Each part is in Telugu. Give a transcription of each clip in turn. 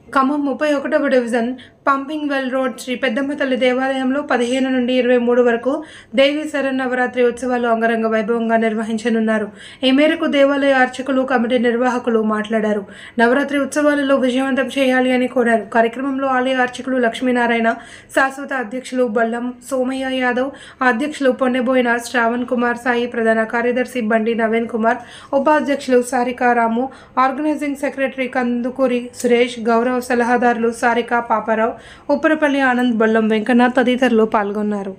ఖమ్మం ముప్పై ఒకటవ division pumping well road Shri Peddamma Thalli దేవాలయంలో పదిహేను నుండి ఇరవై మూడు వరకు దేవి శరన్నవరాత్రి ఉత్సవాలు అంగరంగ వైభవంగా నిర్వహించనున్నారు ఈ మేరకు దేవాలయ అర్చకులు కమిటీ నిర్వాహకులు మాట్లాడారు నవరాత్రి ఉత్సవాలలో విజయవంతం చేయాలి అని కోరారు కార్యక్రమంలో ఆలయ అర్చకులు లక్ష్మీనారాయణ శాశ్వత అధ్యక్షులు బల్లం సోమయ్య యాదవ్ అధ్యక్షులు పొన్నెబోయిన శ్రావణ్ కుమార్ సాయి ప్రధాన కార్యదర్శి బండి నవీన్ కుమార్ ఉపాధ్యక్షులు సారికారాము ఆర్గనైజింగ్ సెక్రటరీ కందుకూరి సురేష్ గౌరవ సలహాదారులు సారిక పాపారావు ఉప్పరపల్లి ఆనంద్ బొల్లం వెంకన్న తదితరులు పాల్గొన్నారు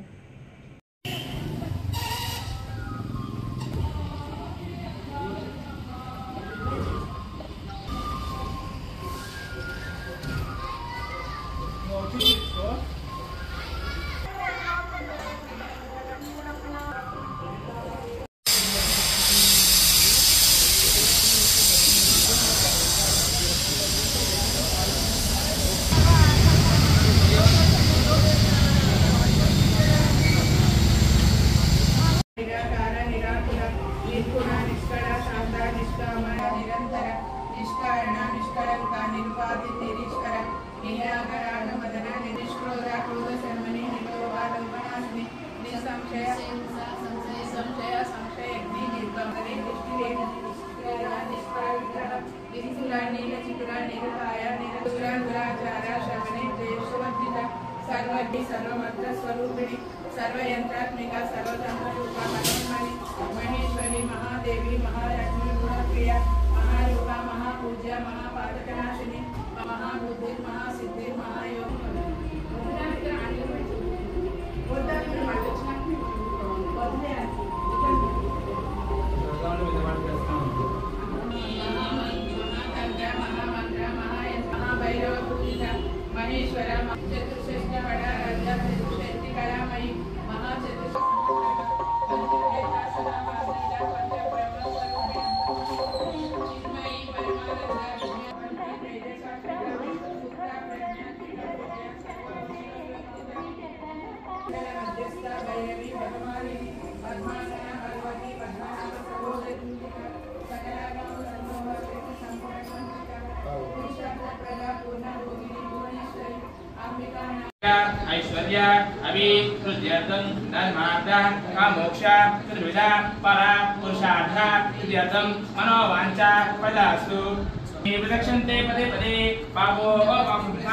నిరాకార నిరాకుల నిర్గుణ నిష్కళ శాంత నిష్కామయ నిరంతర నిష్కారణ నిష్కళంక నిర్వాది నిరీశ్వర నిరాకరాగ మదన నిష్క్రోధ క్రోధ శర్మణి నిరోధాడంబనాశిని నిస్సంశయ నిస్సంశయ సంశయగ్ని నిర్బంధని దృష్టిరేణ నిష్కళ విగ్రహ విధికుల నీల చికుల నిరతాయ నిరతుల దురాచార శవని జయశువర్జిత సర్వజ్ఞి సర్వమత్ర స్వరూపిణి సర్వయంత్రాత్మిక సర్వతంత్రరూప మహేశ్వరి మహేశ్వరి మహాదేవి మహాలక్ష్మి గుణప్రియ మహారూప మహాపూజ్య మహాపాతకనాశిని మహాబుద్ధి మహాసిద్ధి మహాయోగి మహాతంత్ర మహామంత్ర మహాయంత్ర మహాభైరవ పూజిత మహేశ్వర చతుర్షష్ట వడ రజ చతుర్షష్టి కళామయి మహా మధ్యస్థ భైరవి భగవాని పద్మానన భగవతి పద్మనాభ సహోదరి సకలాగమ సంభవ సంపూర్ణ పురుషార్థ పూర్ణ భోగిని భువనేశ్వరి అంబికా ఐశ్వర్య అభివృద్ధ్యర్థం ధర్మార్థ కామోక్ష త్రివిధ పర పురుషార్థ విద్యర్థం మనోవాంఛ పదాస్తు విదక్షంతే పదే పదే పాపో పాప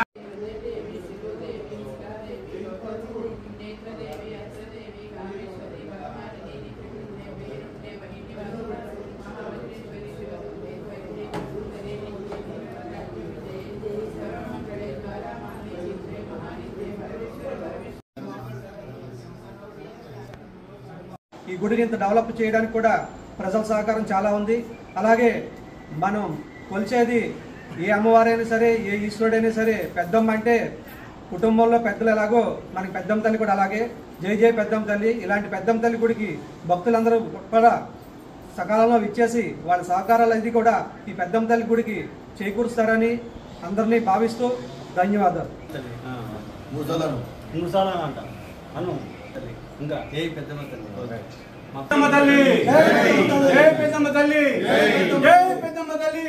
ఈ గుడిని ఇంత డెవలప్ చేయడానికి కూడా ప్రజల సహకారం చాలా ఉంది అలాగే మనం కొలిచేది ఏ అమ్మవారైనా సరే ఏ ఈశ్వరుడైనా సరే పెద్దమ్మ అంటే కుటుంబంలో పెద్దలు ఎలాగో మనకి పెద్దమ్మ తల్లి కూడా అలాగే జై జై పెద్దమ్మ తల్లి ఇలాంటి పెద్దమ్మ తల్లి గుడికి భక్తులందరూ కూడా సకాలంలో విచ్చేసి వాళ్ళ సహకారాలు అది కూడా ఈ పెద్దమ్మ తల్లి గుడికి చేకూరుస్తారని అందరినీ భావిస్తూ ధన్యవాదాలు మూసాలను మూసాలని అంట అను ఇంకా ఏ పెద్దమ్మ తల్లి పెద్దమ్మ తల్లి జై పెద్దమ్మ తల్లి జై పెద్దమ్మ తల్లి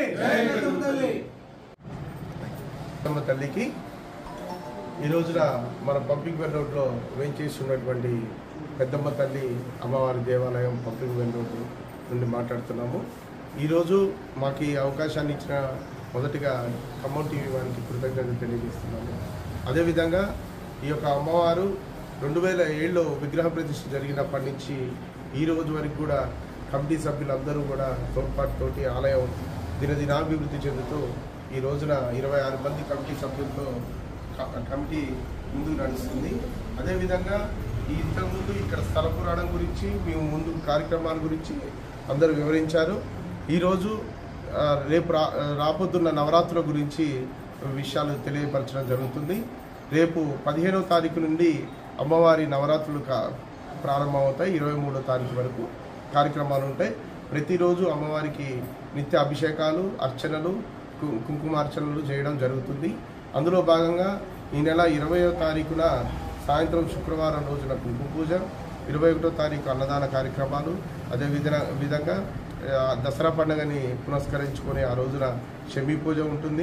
పెద్దమ్మ తల్లికి ఈ రోజున మన పంపింగ్ వెల్ రోడ్లో వేంచేసి ఉన్నటువంటి పెద్దమ్మ తల్లి అమ్మవారి దేవాలయం పంపింగ్ వెల్ రోడ్ నుండి మాట్లాడుతున్నాము ఈరోజు మాకు ఈ అవకాశాన్ని ఇచ్చిన మొదటిగా ఖమ్మం టీవీ వారికి కృతజ్ఞతలు తెలియజేస్తున్నాము అదేవిధంగా ఈ యొక్క అమ్మవారు రెండు వేల ఏడులో విగ్రహ ప్రతిష్ఠ జరిగినప్పటి నుంచి ఈ రోజు వరకు కూడా కమిటీ సభ్యులందరూ కూడా తోడ్పాటుతోటి ఆలయం దినదినాభివృద్ధి చెందుతూ ఈ రోజున ఇరవై ఆరు మంది కమిటీ సభ్యులతో క- కమిటీ ముందుకు నడుస్తుంది అదేవిధంగా ఈ ఇంతకుముందు ఇక్కడ స్థల పురాణం గురించి మేము ముందు కార్యక్రమాల గురించి అందరూ వివరించారు ఈరోజు ఆ, రేపు రా రాబోతున్న నవరాత్రుల గురించి విషయాలు తెలియపరచడం జరుగుతుంది రేపు పదిహేనవ తారీఖు నుండి అమ్మవారి నవరాత్రులు కా ప్రారంభమవుతాయి ఇరవై మూడో తారీఖు వరకు కార్యక్రమాలు ఉంటాయి ప్రతిరోజు అమ్మవారికి నిత్య అభిషేకాలు అర్చనలు కు- కుంకుమార్చనలు చేయడం జరుగుతుంది అందులో భాగంగా ఈ నెల ఇరవయో తారీఖున సాయంత్రం శుక్రవారం రోజున కుంకుమ పూజ ఇరవై ఒకటో తారీఖు అన్నదాన కార్యక్రమాలు అదే విధ విధంగా ఆ, దసరా పండుగని పునస్కరించుకొని ఆ రోజున షమీ పూజ ఉంటుంది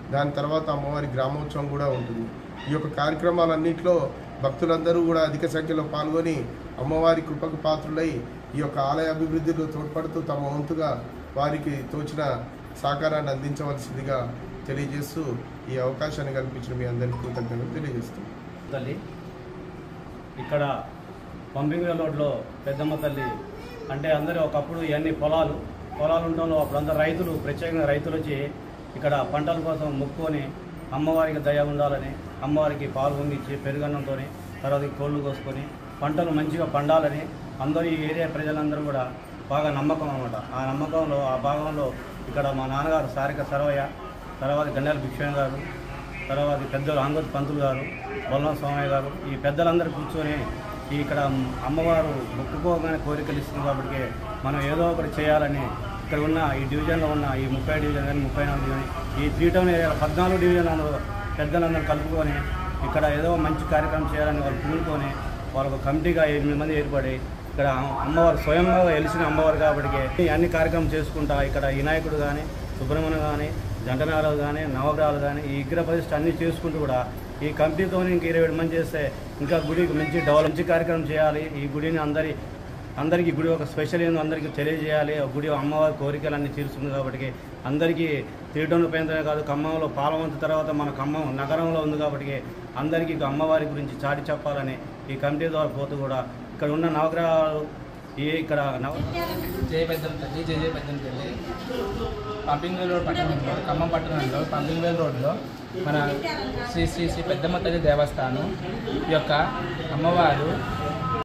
దాని తర్వాత అమ్మవారి గ్రామోత్సవం కూడా ఉంటుంది ఈ యొక్క కార్యక్రమాలన్నింటిలో భక్తులందరూ కూడా అధిక సంఖ్యలో పాల్గొని అమ్మవారి కృపకు పాత్రులై ఈ యొక్క ఆలయ అభివృద్ధిలో తోడ్పడుతూ తమ వంతుగా వారికి తోచిన సహకారాన్ని అందించవలసిందిగా తెలియజేస్తూ ఈ అవకాశాన్ని కల్పించిన మీ అందరికీ కృతజ్ఞతలు తెలియజేస్తున్నాను తల్లి ఇక్కడ పంపింగ్ రోడ్లో పెద్దమ్మ తల్లి అంటే అందరూ ఒకప్పుడు ఇవన్నీ పొలాలు పొలాలు ఉండడంలో అప్పుడు అందరు రైతులు ప్రత్యేకంగా రైతులు వచ్చి ఇక్కడ పంటల కోసం మొక్కుకొని అమ్మవారికి దయ ఉండాలని అమ్మవారికి పాలు పొంగిచ్చి పెరుగన్నంతో తర్వాత కోళ్ళు కోసుకొని పంటలు మంచిగా పండాలని అందరూ ఈ ఏరియా ప్రజలందరూ కూడా బాగా నమ్మకం అన్నమాట ఆ నమ్మకంలో ఆ భాగంలో ఇక్కడ మా నాన్నగారు సారిక సరవయ్య తర్వాత గండాల భిక్షణ గారు తర్వాత ఈ పెద్దలు ఆంగోత్ పంతులు గారు బొల్లం సోమయ్య గారు ఈ పెద్దలందరూ కూర్చొని ఈ ఇక్కడ అమ్మవారు మొక్కుకోగానే కోరికలు ఇస్తుంది కాబట్టి మనం ఏదో ఒకటి చేయాలని ఇక్కడ ఉన్న ఈ డివిజన్లో ఉన్న ఈ ముప్పై డివిజన్ కానీ ముప్పై నాలుగు డివిజన్ ఈ త్రీ టౌన్ ఏరియాలో పద్నాలుగు డివిజన్లలో పెద్దలందరూ కలుపుకొని ఇక్కడ ఏదో మంచి కార్యక్రమం చేయాలని వాళ్ళు పూనుకొని వాళ్ళకు కమిటీగా ఎనిమిది మంది ఏర్పడి ఇక్కడ అమ్మవారు స్వయంగా వెలిసిన అమ్మవారు కాబట్టి ఈ అన్ని కార్యక్రమం చేసుకుంటా ఇక్కడ వినాయకుడు కానీ సుబ్రహ్మణ్యం కానీ జంటనారాలు కానీ నవగ్రహాలు కానీ ఈ విగ్రహ ప్రతిష్ట అన్ని చేసుకుంటూ కూడా ఈ కమిటీతో ఇంక ఇరవై ఏడు మంది చేస్తే ఇంకా గుడికి మంచి డెవలప్ మంచి కార్యక్రమం చేయాలి ఈ గుడిని అందరి అందరికీ గుడి ఒక స్పెషల్ ఏందో అందరికీ తెలియజేయాలి ఆ గుడి అమ్మవారి కోరికలన్నీ తీరుస్తుంది కాబట్టి అందరికీ తీయటంలో పేరుతోనే కాదు ఖమ్మంలో పాలవంతు తర్వాత మన ఖమ్మం నగరంలో ఉంది కాబట్టి అందరికీ ఇక అమ్మవారి గురించి చాటి చెప్పాలని ఈ కమిటీ ద్వారా పోతూ కూడా ఇక్కడ ఉన్న నవగ్రహాలు ఈ ఇక్కడ నవ జయ పెద్దం తల్లి జయ జయ పెద్దం తల్లి పంపింగ్వేల్ రోడ్ పట్టణంలో ఖమ్మం పట్టణంలో పంపింగ్వేల్ రోడ్లో మన శ్రీ శ్రీ శ్రీ పెద్దమ్మ తల్లి దేవస్థానం ఈ యొక్క అమ్మవారు